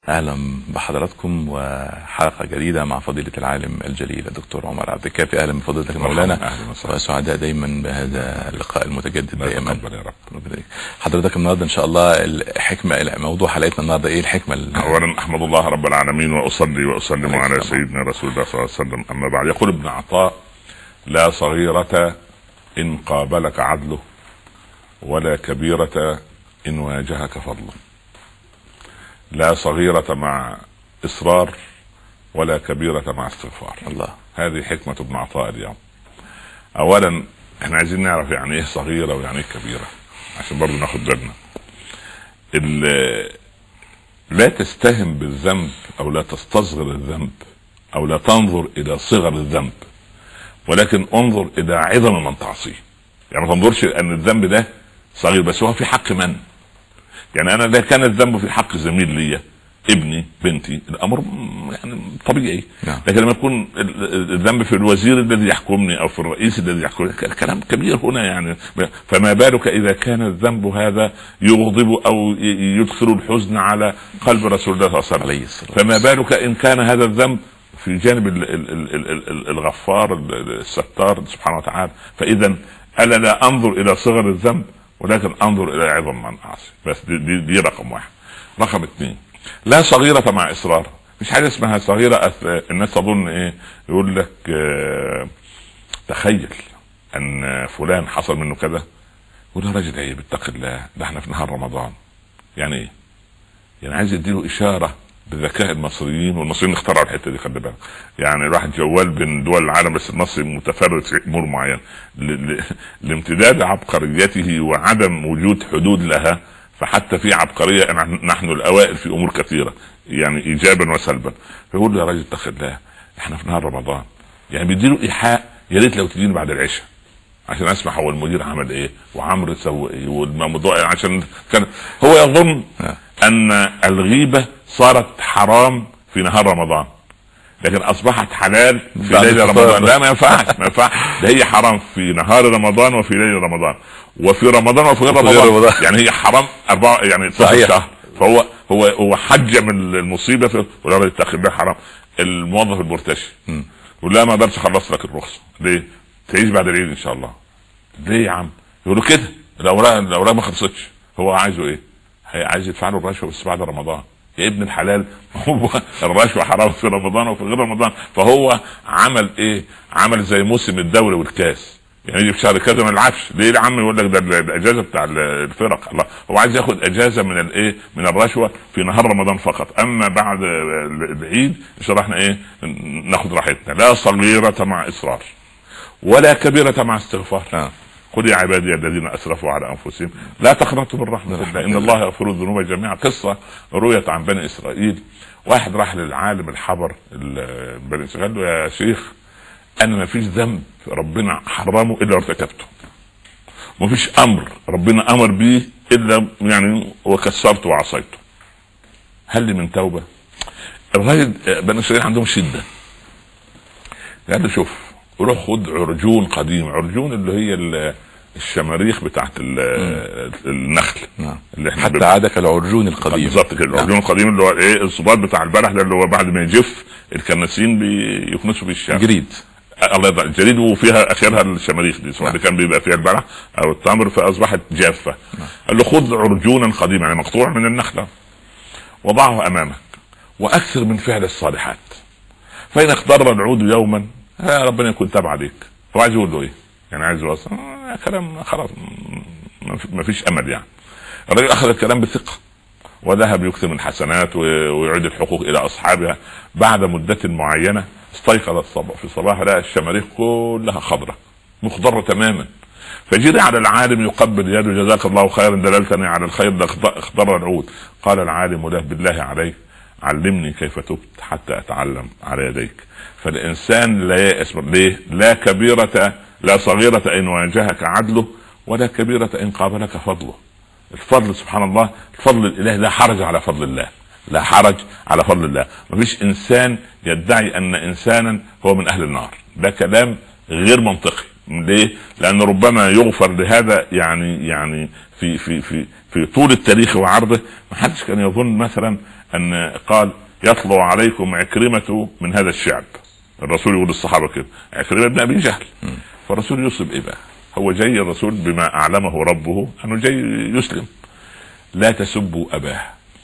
اهلا بحضراتكم وحلقه جديده مع فضيله العالم الجليل الدكتور عمر عبد الكافي اهلا بفضيلتك مولانا اهلا وسهلا وسعداء دائما بهذا اللقاء المتجدد الله دائما يتقبل يا رب ربنا يبارك. حضرتك النهارده ان شاء الله الحكمه موضوع حلقتنا النهارده ايه الحكمه ال- اولا احمد الله رب العالمين واصلي واسلم عليه على السلام. سيدنا رسول الله صلى الله عليه وسلم اما بعد يقول ابن عطاء لا صغيرة ان قابلك عدله ولا كبيرة ان واجهك فضله لا صغيرة مع اصرار ولا كبيرة مع استغفار الله هذه حكمة ابن عطاء اليوم اولا احنا عايزين نعرف يعني ايه صغيرة ويعني ايه كبيرة عشان برضه ناخد بالنا ال- لا تستهم بالذنب او لا تستصغر الذنب او لا تنظر الى صغر الذنب ولكن انظر الى عظم من تعصيه يعني ما تنظرش ان الذنب ده صغير بس هو في حق من يعني انا لا كان الذنب في حق زميل ليا ابني بنتي الامر م- يعني طبيعي نعم. لكن لما يكون ال- ال- الذنب في الوزير الذي يحكمني او في الرئيس الذي يحكمني ك- كلام كبير هنا يعني فما بالك اذا كان الذنب هذا يغضب او ي- يدخل الحزن على قلب رسول الله صلى الله عليه وسلم عليه الصلاه فما بالك ان كان هذا الذنب في جانب ال- ال- ال- ال- ال- الغفار ال- ال- الستار سبحانه وتعالى فاذا الا لا انظر الى صغر الذنب ولكن انظر الى عظم من اعصي بس دي, دي, دي رقم واحد رقم اثنين لا صغيرة مع اصرار مش حاجه اسمها صغيرة أث... الناس تظن ايه يقول لك آه... تخيل ان فلان حصل منه كذا يقول يا راجل عيب اتق الله ده احنا في نهار رمضان يعني ايه؟ يعني عايز يديله اشاره بذكاء المصريين والمصريين اخترعوا الحته دي خلي بالك يعني الواحد جوال بين دول العالم بس المصري متفرد في امور معينه ل- ل- لامتداد عبقريته وعدم وجود حدود لها فحتى في عبقريه نحن- نحن الاوائل في امور كثيره يعني ايجابا وسلبا فيقول له يا راجل اتق الله احنا في نهار رمضان يعني بيديله ايحاء يا ريت لو تجيني بعد العشاء عشان اسمع هو المدير عمل ايه وعمرو سوى ايه والموضوع عشان كان هو يظن آه. ان الغيبه صارت حرام في نهار رمضان لكن اصبحت حلال في بعد ليل الفطار. رمضان لا ما ينفعش ما ينفعش ده هي حرام في نهار رمضان وفي ليل رمضان وفي رمضان وفي غير وفي غير رمضان. رمضان. يعني هي حرام أربعة يعني 12 صحيح. شهر فهو هو هو حجم المصيبه في ولا يتخذ بها حرام الموظف المرتشي مم. يقول لا ما اقدرش اخلص لك الرخصه ليه؟ تعيش بعد العيد ان شاء الله ليه يا عم؟ يقولوا كده الاوراق الاوراق ما خلصتش هو عايزه ايه؟ هي عايز يدفع له الرشوه بس بعد رمضان يا ابن الحلال هو الرشوه حرام في رمضان وفي غير رمضان فهو عمل ايه؟ عمل زي موسم الدوري والكاس يعني يجي في شهر كذا ما يلعبش ليه يا عم يقول لك ده ال- الاجازه بتاع ال- الفرق الله هو عايز ياخد اجازه من الايه من الرشوه في نهار رمضان فقط اما بعد ال- العيد ان شاء الله احنا ايه ناخد راحتنا لا صغيره مع اصرار ولا كبيره مع استغفار آه. قل يا عبادي الذين اسرفوا على انفسهم لا تقنطوا من رحمه من الله ان الله يغفر الذنوب جميعا قصه رويت عن بني اسرائيل واحد راح للعالم الحبر ال- بني اسرائيل قال له يا شيخ انا ما فيش ذنب ربنا حرمه الا ارتكبته ما فيش امر ربنا امر به الا يعني وكسرته وعصيته هل لي من توبه الراجل بني اسرائيل عندهم شده قال له شوف روح خد عرجون قديم عرجون اللي هي ال- الشماريخ بتاعت ال- النخل نعم اللي احنا حتى عادك العرجون القديم بالظبط كده العرجون القديم اللي هو ايه الصباط بتاع البلح ده اللي هو بعد ما يجف الكناسين بيكنسوا بيه الشام جريد الله يرضى الجريد وفيها اخرها الشماريخ دي سواء اللي كان بيبقى فيها البلح او التمر فاصبحت جافه قال له خذ عرجونا قديما يعني مقطوع من النخله وضعه امامك واكثر من فعل الصالحات فان اقتر العود يوما يا ربنا يكون تاب عليك هو عايز يقول له ايه؟ يعني عايز يوصل آه كلام خلاص م- ما فيش امل يعني الراجل اخذ الكلام بثقه وذهب يكتب الحسنات و- ويعيد الحقوق الى اصحابها بعد مده معينه استيقظ الصباح في الصباح لقى الشماريخ كلها خضراء مخضره تماما فجري على العالم يقبل يده جزاك الله خيرا دللتني على الخير ده اخض- اخضر العود قال العالم له بالله عليك علمني كيف تبت حتى اتعلم على يديك فالانسان لا يأس من- ليه لا كبيرة لا صغيرة ان واجهك عدله ولا كبيرة ان قابلك فضله الفضل سبحان الله الفضل الاله لا حرج على فضل الله لا حرج على فضل الله مفيش انسان يدعي ان انسانا هو من اهل النار ده كلام غير منطقي ليه؟ لان ربما يغفر لهذا يعني يعني في في في في طول التاريخ وعرضه ما حدش كان يظن مثلا ان قال يطلع عليكم عكرمه من هذا الشعب الرسول يقول للصحابه كده عكرمه بن ابي جهل فالرسول يصب ايه بقى؟ هو جاي الرسول بما اعلمه ربه انه جاي يسلم لا تسبوا اباه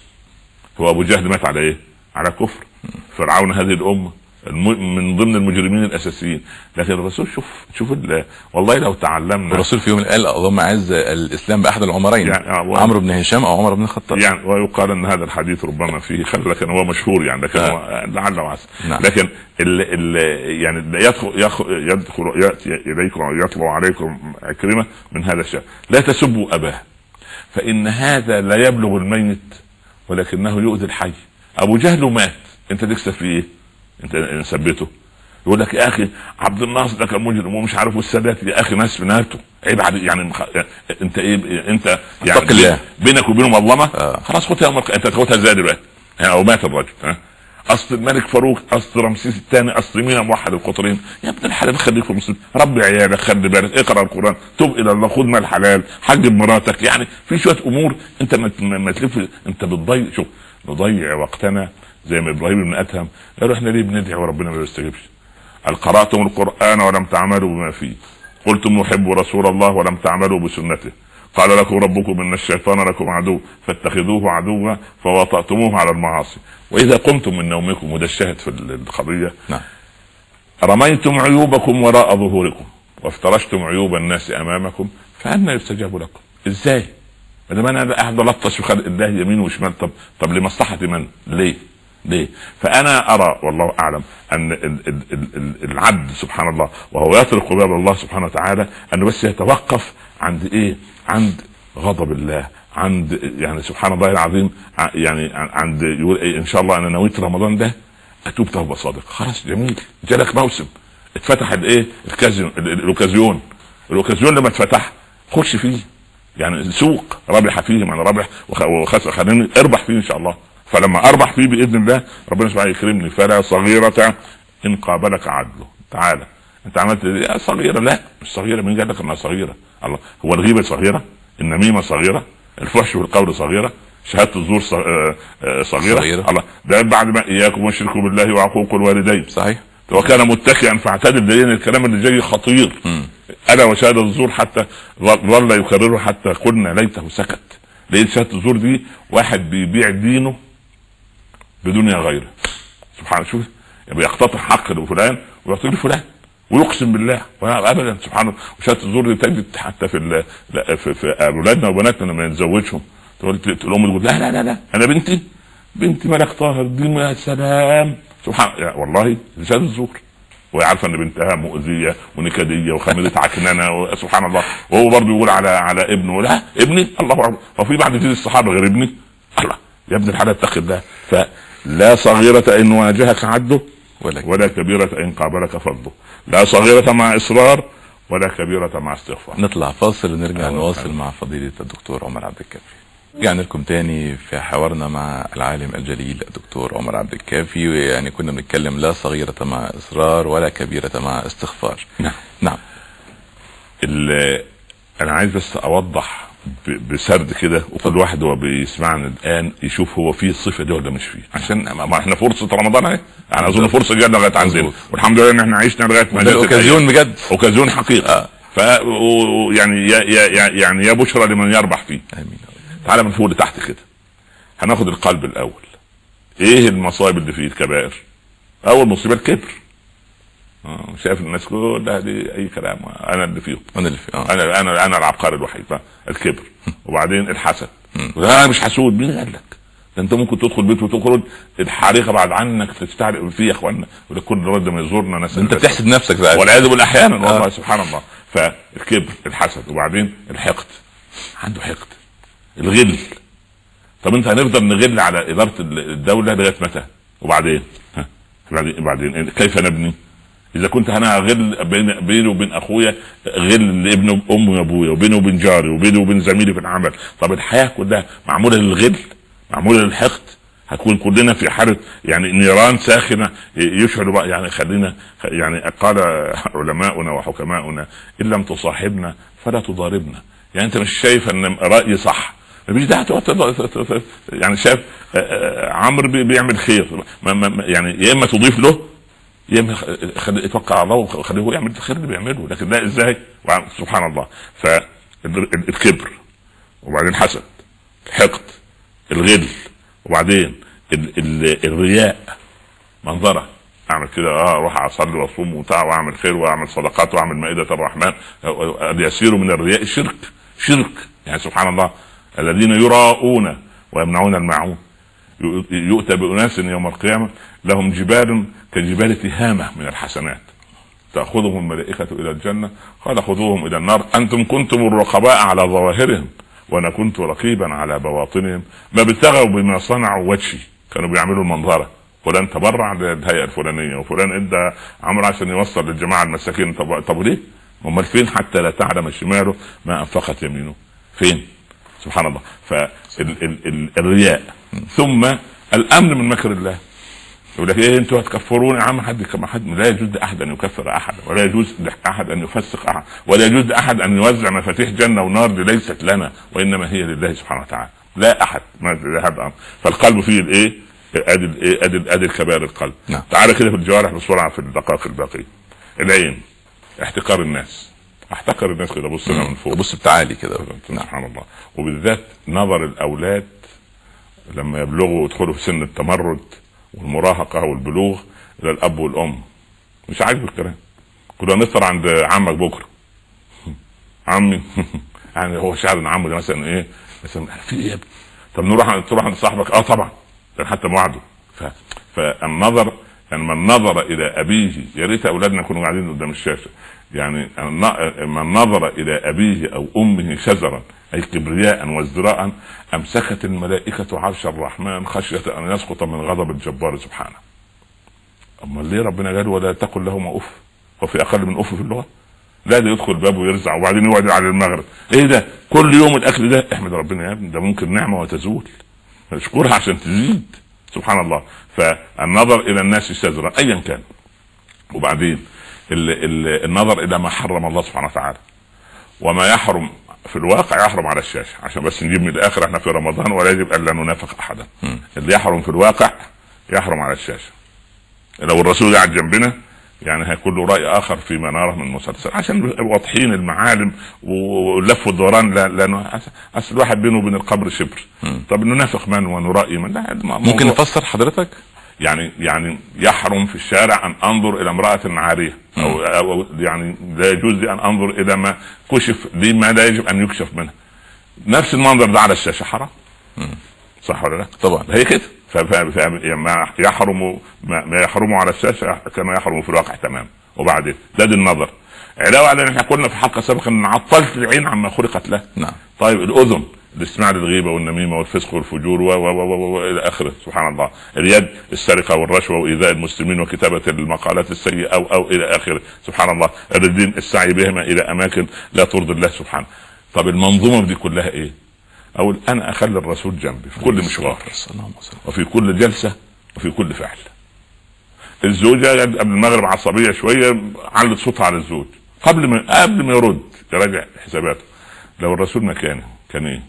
هو ابو جهل مات على ايه؟ على كفر فرعون هذه الامه الم... من ضمن المجرمين الاساسيين لكن الرسول شوف شوف ال... والله لو تعلمنا الرسول في يوم قال اللهم اعز الاسلام باحد العمرين يعني آه، و- عمرو بن هشام او عمر بن الخطاب يعني ويقال ان هذا الحديث ربما فيه خلل لكن هو مشهور يعني لكن آه. هو لعل وعسى نعم. لكن ال ال يعني لا يدخل يدخل, يدخل ياتي اليكم يطلع عليكم عكرمه من هذا الشيء لا تسبوا اباه فان هذا لا يبلغ الميت ولكنه يؤذي الحي ابو جهل مات انت تكسب فيه ايه؟ انت إن سبيته يقول لك يا اخي عبد الناصر ده كان مجرم ومش عارف والسادات يا اخي ناس في نارته عيب عليك يعني مخ... انت ايه انت يعني اتق الله. بينك وبينه مظلمه آه. خلاص خدها يوم الق- انت تاخدها ازاي دلوقتي يعني او مات الرجل ها اصل الملك فاروق اصل رمسيس الثاني اصل مين موحد القطرين يا ابن الحلال خليك في مسلم ربي عيالك خلي بالك اقرا القران توب الى الله خد مال حلال حجب مراتك يعني في شويه امور انت ما, ما ما تلف انت بتضيع شوف نضيع وقتنا زي ما ابراهيم بن ادهم قالوا احنا ليه بندعي وربنا ما بيستجيبش قال قراتم القران ولم تعملوا بما فيه قلتم نحب رسول الله ولم تعملوا بسنته قال لكم ربكم ان الشيطان لكم عدو فاتخذوه عدوا فوطأتموه على المعاصي واذا قمتم من نومكم وده الشاهد في القضيه نعم رميتم عيوبكم وراء ظهوركم وافترشتم عيوب الناس امامكم فأنا يستجاب لكم ازاي ما دام انا قاعد الطش في خلق الله يمين وشمال طب طب لمصلحه من ليه ليه فانا ارى والله اعلم ان ال- ال- ال- ال- العبد سبحان الله وهو يطرق باب الله سبحانه وتعالى انه بس يتوقف عند ايه عند غضب الله عند يعني سبحان الله العظيم ع- يعني ع- عند يقول إيه ان شاء الله انا نويت رمضان ده اتوب توبه صادقه خلاص جميل جالك موسم اتفتح الايه الكازيون ال- ال- الاوكازيون الاوكازيون لما اتفتح خش فيه يعني سوق ربح فيه من ربح وخ- وخسر خليني اربح فيه ان شاء الله فلما اربح فيه باذن الله ربنا سبحانه يكرمني فلا صغيره ان قابلك عدله تعالى انت عملت إيه؟ يا صغيره لا مش صغيره مين قال لك انها صغيره الله هو الغيبه صغيره النميمه صغيره الفحش والقول صغيره شهاده الزور ص- آه، آه، صغيره صغيرة. الله ده بعد ما اياكم والشرك بالله وعقوق الوالدين صحيح وكان متكئا فاعتدل لان الكلام اللي جاي خطير مم. الا وشهاده الزور حتى ظل ظل يكرره حتى قلنا ليته سكت لان شهاده الزور دي واحد بيبيع دينه بدنيا غيره سبحان شوف يعني بيقتطع حق لفلان ويعطيه لفلان ويقسم بالله ولا ابدا سبحان الله وشهاده الزور دي تجد حتى في ال- لا في, في اولادنا وبناتنا لما نتزوجهم تقول الام تقول لا لا لا لا انا بنتي بنتي ملك طاهر دي يا سلام سبحان يا والله شهاده الزور وهي عارفه ان بنتها مؤذيه ونكديه وخميده عكننه سبحان الله وهو برضه يقول على على ابنه لا ابني الله اكبر هو في بعد كده الصحابه غير ابني الله يا ابن الحلال اتق الله فلا صغيره ان واجهك عده ولكن ولا كبيره ان قابلك فضله لا صغيره مع اصرار ولا كبيره مع استغفار نطلع فاصل ونرجع أهلا نواصل وسهلا. مع فضيلة الدكتور عمر عبد الكافي رجعنا لكم تاني في حوارنا مع العالم الجليل الدكتور عمر عبد الكافي يعني كنا بنتكلم لا صغيرة مع إصرار ولا كبيرة مع استغفار نعم. نعم ال- انا عايز بس اوضح ب- بسرد كده وكل واحد هو بيسمعنا الان يشوف هو فيه الصفه دي ولا مش فيه عشان ما ما احنا فرصه رمضان اهي يعني اظن فرصه جت لغايه عندنا مظبوط. والحمد لله ان احنا عشنا لغايه ما ده جت الأوكازيون الأيام. بجد اوكازيون حقيقه آه. ف و- و- يعني يا يا يا يعني يا بشرى لمن يربح فيه آمين تعالى من فوق لتحت كده هناخد القلب الاول ايه المصايب اللي فيه الكبائر اول مصيبه الكبر آه، شايف الناس كلها دي اي كلام انا اللي فيهم أنا اللي في آه. انا انا انا العبقري الوحيد الكبر وبعدين الحسد لا انا مش حسود مين قال لك ده انت ممكن تدخل بيت وتخرج الحريقه بعد عنك تستعرق فيه يا اخوانا وده كل رد ما يزورنا ناس أنت بتحسد نفسك بقى والعياذ بالله احيانا والله آه. سبحان الله فالكبر الحسد وبعدين الحقد عنده حقد الغل طب انت هنفضل نغل على اداره الدوله لغايه متى؟ وبعدين؟ ها بعدين بعدين كيف نبني؟ اذا كنت انا غل بين بيني وبين اخويا غل لابن امي وابويا وبيني وبين جاري وبيني وبين زميلي في العمل طب الحياه كلها معموله للغل معموله للحقد هتكون كلنا في حاله يعني نيران ساخنه يشعر بقى يعني خلينا يعني قال علماؤنا وحكماؤنا ان لم تصاحبنا فلا تضاربنا يعني انت مش شايف ان رايي صح مفيش داعي تقعد تض- ت- ت- يعني شاف آه، آه، عمرو بي- بيعمل خير ما ما ما- يعني يا اما تضيف له يا اما خ- خليه يتوكل على الله وخليه هو يعمل الخير اللي بيعمله لكن لا ازاي وع- سبحان الله فالكبر وبعدين الحسد الحقد الغل وبعدين ال ال الرياء منظره اعمل كده اه اروح اصلي واصوم وبتاع واعمل خير واعمل صدقات واعمل مائده الرحمن اليسير من الرياء شرك شرك يعني سبحان الله الذين يراءون ويمنعون الماعون يؤ- يؤتى بأناس يوم القيامة لهم جبال كجبال تهامة من الحسنات تأخذهم الملائكة إلى الجنة قال خذوهم إلى النار أنتم كنتم الرقباء على ظواهرهم وأنا كنت رقيبا على بواطنهم ما ابتغوا بما صنعوا وجهي كانوا بيعملوا المنظرة فلان تبرع للهيئة الفلانية وفلان ادى عمرو عشان يوصل للجماعة المساكين طب طب ليه؟ امال فين حتى لا تعلم شماله ما انفقت يمينه فين؟ سبحان الله فالرياء ثم الامن من مكر الله يقول لك ايه انتوا هتكفرون يا عم حد كما حد لا يجوز لاحد ان يكفر احد ولا يجوز لاحد ان يفسق احد ولا يجوز لاحد ان يوزع مفاتيح جنه ونار دي ليست لنا وانما هي لله سبحانه وتعالى لا احد ما لاحد امر فالقلب فيه الايه ادي الايه ادي ادي الكبائر القلب نعم. تعالى كده في الجوارح بسرعه في الدقائق الباقيه العين احتقار الناس احتقر الناس كده بص لها من فوق بص بتعالي كده نعم سبحان الله وبالذات نظر الاولاد لما يبلغوا ويدخلوا في سن التمرد والمراهقه والبلوغ الى الاب والام مش عاجبه الكلام كنا نفطر عند عمك بكره عمي يعني هو شاعر ان عمه ده مثلا ايه مثلا في ايه يا ابني طب نروح عند تروح عند صاحبك اه طبعا كان حتى موعده ف... فالنظر يعني من نظر الى ابيه يا ريت اولادنا يكونوا قاعدين قدام الشاشه يعني الن- من نظر الى ابيه او امه شزرا اي كبرياء وازدراء امسكت الملائكه عرش الرحمن خشيه ان يسقط من غضب الجبار سبحانه. اما ليه ربنا قال ولا تقل لهما اف وفي اقل من اف في اللغه؟ لا ده يدخل باب ويرزع وبعدين يقعد على المغرب ايه ده كل يوم الاكل ده احمد ربنا يا ابني ده ممكن نعمه وتزول اشكرها عشان تزيد سبحان الله فالنظر الى الناس شزرا ايا كان وبعدين ال ال النظر الى ما حرم الله سبحانه وتعالى وما يحرم في الواقع يحرم على الشاشه عشان بس نجيب من الاخر احنا في رمضان ولا يجب الا ننافق احدا مم. اللي يحرم في الواقع يحرم على الشاشه لو الرسول قاعد جنبنا يعني هيكون له راي اخر فيما نراه من مسلسل عشان نبقى واضحين المعالم واللف والدوران لا لا ن- اصل الواحد بينه وبين القبر شبر مم. طب ننافق من ونرأي من لا الم- ممكن موضوع- نفسر حضرتك يعني يعني يحرم في الشارع ان انظر الى امراه عاريه او, أو يعني لا يجوز لي ان انظر الى ما كشف لي ما لا يجب ان يكشف منه نفس المنظر ده على الشاشه حرام صح ولا لا؟ طبعا هي كده ف- ف- ف- ما يحرم ما ما يحرم على الشاشه كما يحرم في الواقع تمام وبعدين ده دي النظر علاوه على ان احنا قلنا في حلقه سابقه ان عطلت العين عما خلقت له نعم طيب الاذن الاستماع للغيبه والنميمه والفسق والفجور و و و و و الى اخره سبحان الله اليد السرقه والرشوه وايذاء المسلمين وكتابه المقالات السيئه او او الى اخره سبحان الله الدين السعي بهما الى اماكن لا ترضي الله سبحانه طب المنظومه دي كلها ايه؟ اقول انا اخلي الرسول جنبي في كل مشوار اللهم صل وفي كل جلسه وفي كل فعل الزوجه قبل المغرب عصبيه شويه علت صوتها على الزوج قبل ما قبل ما يرد يراجع حساباته لو الرسول مكانه كان ايه؟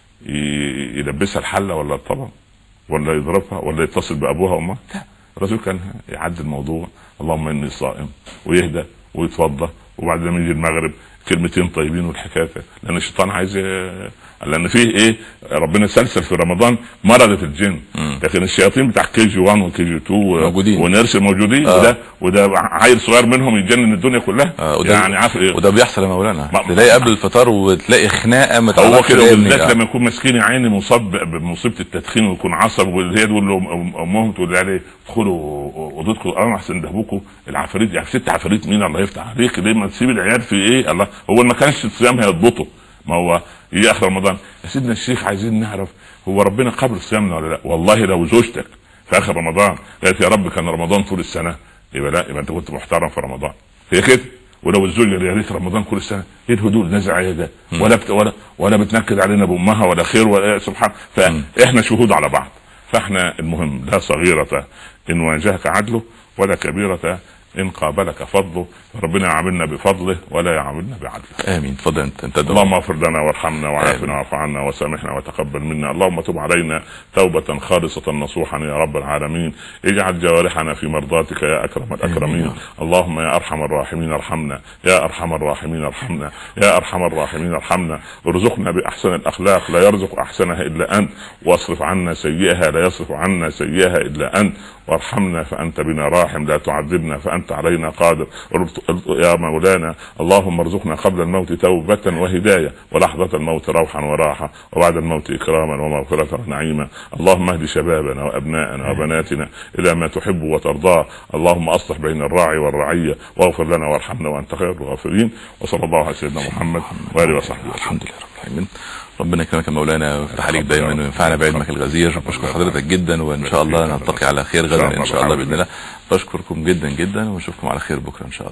ي- يلبسها الحله ولا الطبق ولا يضربها ولا يتصل بابوها وامها لا الرسول كان يعدي الموضوع اللهم اني صائم ويهدى ويتوضا وبعد ما يجي المغرب كلمتين طيبين والحكايه لان الشيطان عايز ي- لان فيه ايه ربنا سلسل في رمضان مرضت الجن مم. لكن الشياطين بتاع كي جي 1 وكي جي 2 و- موجودين. ونرس موجودين آه. وده وده عيل صغير منهم يتجنن الدنيا كلها آه، وده- يعني عارف ايه وده بيحصل يا مولانا ما- تلاقي قبل الفطار وتلاقي خناقه ما هو تعرفش كده ده ابني. بالذات آه. لما يكون مسكين يا عيني مصاب بمصيبه التدخين ويكون عصب وهي تقول له أم- امهم تقول عليه ادخلوا اوضتكم اه احسن ده ابوكم العفاريت يعني ست عفاريت مين الله يفتح عليك ليه ما تسيب العيال في ايه الله هو ما كانش الصيام هيضبطه ما هو يجي اخر رمضان يا سيدنا الشيخ عايزين نعرف هو ربنا قبل صيامنا ولا لا والله لو زوجتك في اخر رمضان قالت يا رب كان رمضان طول السنه يبقى لا يبقى انت كنت محترم في رمضان هي كده ولو الزوجه اللي يا ريت رمضان كل سنه ايه الهدوء نزع ايه ده ولا بت ولا ولا بتنكد علينا بامها ولا خير ولا سبحان فاحنا شهود على بعض فاحنا المهم لا صغيره ان واجهك عدله ولا كبيره ان قابلك فضله ربنا يعاملنا بفضله ولا يعاملنا بعدله امين اتفضل انت انت دكتور. اللهم اغفر لنا وارحمنا آمين. وعافنا واعف عنا وسامحنا وتقبل منا اللهم تب علينا توبة خالصة نصوحا يا رب العالمين اجعل جوارحنا في مرضاتك يا اكرم الاكرمين اللهم يا ارحم الراحمين ارحمنا يا ارحم الراحمين ارحمنا يا ارحم الراحمين ارحمنا ارزقنا باحسن الاخلاق لا يرزق احسنها الا انت واصرف عنا سيئها لا يصرف عنا سيئها الا انت وارحمنا فانت بنا راحم لا تعذبنا فانت علينا قادر يا مولانا اللهم ارزقنا قبل الموت توبة وهداية ولحظة الموت روحا وراحة وبعد الموت إكراما ومغفرة ونعيما اللهم اهد شبابنا وأبناءنا وبناتنا إلى ما تحب وترضاه اللهم أصلح بين الراعي والرعية واغفر لنا وارحمنا وأنت خير الغافرين وصلى الله على سيدنا محمد وآله وصحبه وسلم. الحمد لله رب العالمين ربنا يكرمك يا مولانا ويفتح عليك دايما وينفعنا بعلمك الغزير بشكر حضرتك جدا وان شاء الله نلتقي على خير غدا ان شاء الله باذن الله بشكركم جدا جدا ونشوفكم على خير بكره ان شاء الله